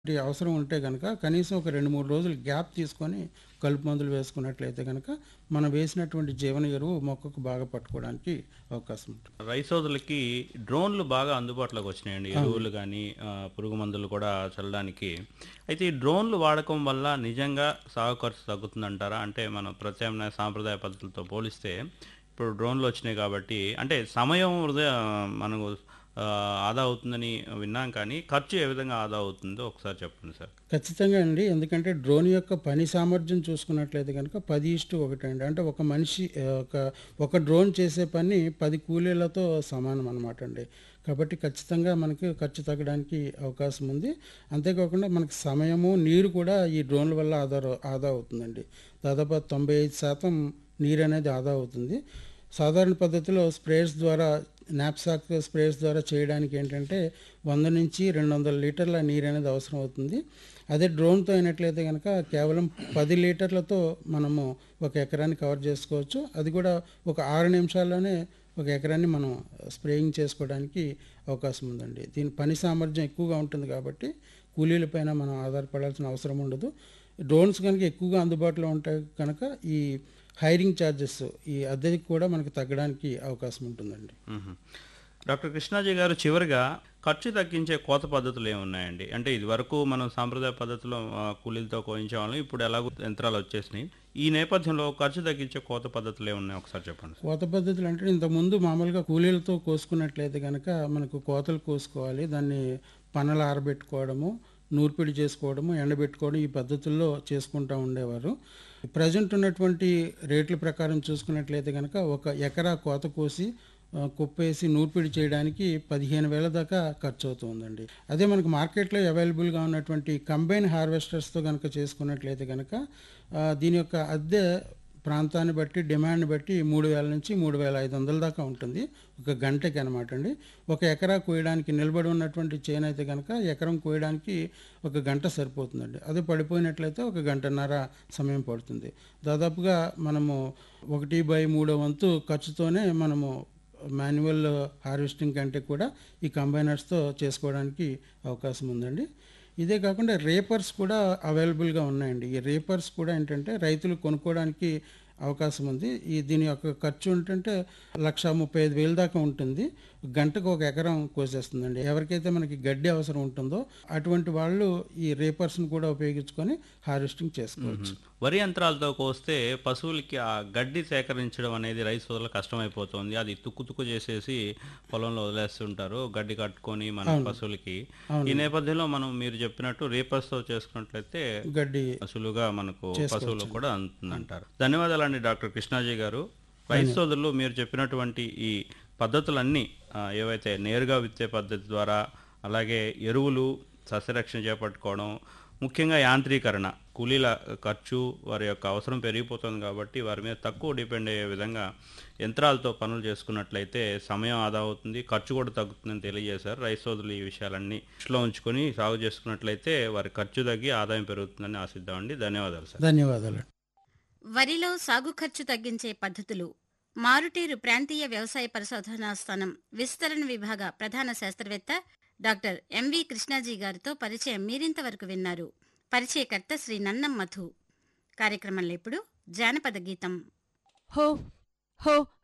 ఈ అవసరం ఉంటే గనక కనీసం ఒక రెండు మూడు రోజులు గ్యాప్ తీసుకొని కలుపు మందులు వేసుకున్నట్లయితే గనక మనం వేసినటువంటి జీవన ఎరువు మొక్కకు బాగా పట్టుకోవడానికి అవకాశం ఉంటుంది రైతోదులకి డ్రోన్లు బాగా అందుబాటులోకి వచ్చినాయండి ఎరువులు కానీ పురుగు మందులు కూడా చల్లడానికి అయితే ఈ డ్రోన్లు వాడకం వల్ల నిజంగా సాగు ఖర్చు తగ్గుతుందంటారా అంటే మనం ప్రత్యామ్నాయ సాంప్రదాయ పద్ధతులతో పోలిస్తే ఇప్పుడు డ్రోన్లు వచ్చినాయి కాబట్టి అంటే సమయం వృధా మనకు ఆ, ఆదా అవుతుందని విన్నాం కానీ ఖర్చు ఏ విధంగా ఆదా అవుతుందో ఒకసారి చెప్పండి సార్ ఖచ్చితంగా అండి ఎందుకంటే డ్రోన్ యొక్క పని సామర్థ్యం చూసుకున్నట్లయితే కనుక పది ఇష్టు ఒకటి అండి అంటే ఒక మనిషి ఆ, ఒక ఒక డ్రోన్ చేసే పని పది కూలీలతో సమానం అనమాట అండి కాబట్టి ఖచ్చితంగా మనకి ఖర్చు తగ్గడానికి అవకాశం ఉంది అంతేకాకుండా మనకి సమయము నీరు కూడా ఈ డ్రోన్ల వల్ల ఆధార ఆదా అవుతుందండి దాదాపు తొంభై ఐదు శాతం నీరు అనేది ఆదా అవుతుంది సాధారణ పద్ధతిలో స్ప్రేయర్స్ ద్వారా నాప్సాక్ స్ప్రేయర్స్ ద్వారా చేయడానికి ఏంటంటే వంద నుంచి రెండు వందల లీటర్ల నీరు అనేది అవసరం అవుతుంది అదే డ్రోన్తో అయినట్లయితే కనుక కేవలం పది లీటర్లతో మనము ఒక ఎకరాన్ని కవర్ చేసుకోవచ్చు అది కూడా ఒక ఆరు నిమిషాల్లోనే ఒక ఎకరాన్ని మనం స్ప్రేయింగ్ చేసుకోవడానికి అవకాశం ఉందండి దీని పని సామర్థ్యం ఎక్కువగా ఉంటుంది కాబట్టి కూలీలపైన మనం ఆధారపడాల్సిన అవసరం ఉండదు డ్రోన్స్ కనుక ఎక్కువగా అందుబాటులో ఉంటాయి కనుక ఈ హైరింగ్ ఛార్జెస్ ఈ అద్దెకి కూడా మనకు తగ్గడానికి అవకాశం ఉంటుందండి మ్మ్. డాక్టర్ కృష్ణాజీ గారు చివరిగా ఖర్చు తగ్గించే కోత పద్ధతులు ఏమున్నాయండి అంటే ఇది వరకు మనం సాంప్రదాయ పద్ధతిలో ఆ, కూలీలతో కోయించేవాళ్ళం ఇప్పుడు ఎలాగో యంత్రాలు వచ్చేసినాయి ఈ నేపథ్యంలో ఖర్చు తగ్గించే కోత పద్ధతులు ఏమున్నాయి ఒకసారి చెప్పండి సార్. కోత పద్ధతులు అంటే ఇంతకుముందు మామూలుగా కూలీలతో కోసుకున్నట్లయితే కనుక మనకు కోతలు కోసుకోవాలి దాన్ని పనలు ఆరబెట్టుకోవడము నూర్పిడి చేసుకోవడము ఎండబెట్టుకోవడం ఈ పద్ధతుల్లో చేసుకుంటూ ఉండేవారు ప్రజెంట్ ఉన్నటువంటి రేట్ల ప్రకారం చూసుకున్నట్లయితే కనుక ఒక ఎకరా కోత కోసి ఆ, కుప్పేసి నూర్పిడి చేయడానికి పదిహేను వేల దాకా ఖర్చు అవుతుందండి అదే మనకు మార్కెట్లో అవైలబుల్గా ఉన్నటువంటి కంబైన్ హార్వెస్టర్స్తో కనుక చేసుకున్నట్లయితే కనుక ఆ, దీని యొక్క అద్దె ప్రాంతాన్ని బట్టి డిమాండ్ బట్టి మూడు వేల నుంచి మూడు వేల ఐదు వందల దాకా ఉంటుంది ఒక గంటకి అనమాట అండి ఒక ఎకరా కోయడానికి నిలబడి ఉన్నటువంటి చేను అయితే కనుక ఎకరం కోయడానికి ఒక గంట సరిపోతుందండి అదే పడిపోయినట్లయితే ఒక గంటన్నర సమయం పడుతుంది దాదాపుగా మనము ఒకటి బై మూడో వంతు ఖర్చుతోనే మనము మాన్యువల్ హార్వెస్టింగ్ కంటే కూడా ఈ కంబైనర్స్తో చేసుకోవడానికి అవకాశం ఉందండి ఇదే కాకుండా రేపర్స్ కూడా అవైలబుల్గా ఉన్నాయండి ఈ రేపర్స్ కూడా ఏంటంటే రైతులు కొనుక్కోవడానికి అవకాశం ఉంది ఈ దీని యొక్క ఖర్చు ఏంటంటే లక్ష ముప్పై ఐదు వేలు దాకా ఉంటుంది గంటకు ఒక ఎకరం కోసేస్తుందండి ఎవరికైతే మనకి గడ్డి అవసరం ఉంటుందో అటువంటి వాళ్ళు ఈ రేపర్స్ని కూడా ఉపయోగించుకొని హార్వెస్టింగ్ చేసుకోవచ్చు వరి యంత్రాలతో కోస్తే పశువులకి ఆ గడ్డి సేకరించడం అనేది రైతు సోదరులకు కష్టమైపోతుంది అది తుక్కు తుక్కు చేసేసి పొలంలో వదిలేస్తుంటారు గడ్డి కట్టుకొని మన పశువులకి ఈ నేపథ్యంలో మనం మీరు చెప్పినట్టు రేపర్స్తో చేసుకున్నట్లయితే గడ్డి సులువుగా మనకు పశువులకు కూడా అందుతుందంటారు ధన్యవాదాలండి డాక్టర్ కృష్ణాజీ గారు రైతు సోదరులు మీరు చెప్పినటువంటి ఈ పద్ధతులన్నీ ఆ, ఏవైతే నేరుగా విత్తే పద్ధతి ద్వారా అలాగే ఎరువులు సస్యరక్షణ చేపట్టుకోవడం ముఖ్యంగా యాంత్రీకరణ కూలీల ఖర్చు వారి యొక్క అవసరం పెరిగిపోతుంది కాబట్టి వారి మీద తక్కువ డిపెండ్ అయ్యే విధంగా యంత్రాలతో పనులు చేసుకున్నట్లయితే సమయం ఆదా అవుతుంది ఖర్చు కూడా తగ్గుతుందని తెలియజేశారు రైతు సోదరులు ఈ విషయాలన్నీ దృష్టిలో ఉంచుకొని సాగు చేసుకున్నట్లయితే వారి ఖర్చు తగ్గి ఆదాయం పెరుగుతుందని ఆశిద్దామండి ధన్యవాదాలు సార్ ధన్యవాదాలు వరిలో సాగు ఖర్చు తగ్గించే పద్ధతులు మారుటేరు ప్రాంతీయ వ్యవసాయ పరిశోధనా స్థానం విస్తరణ విభాగ ప్రధాన శాస్త్రవేత్త డాక్టర్ ఎంవి కృష్ణాజీ గారితో పరిచయం మీరింతవరకు విన్నారు పరిచయకర్త శ్రీ నన్నం మధు కార్యక్రమంలో ఇప్పుడు జానపద గీతం హో హో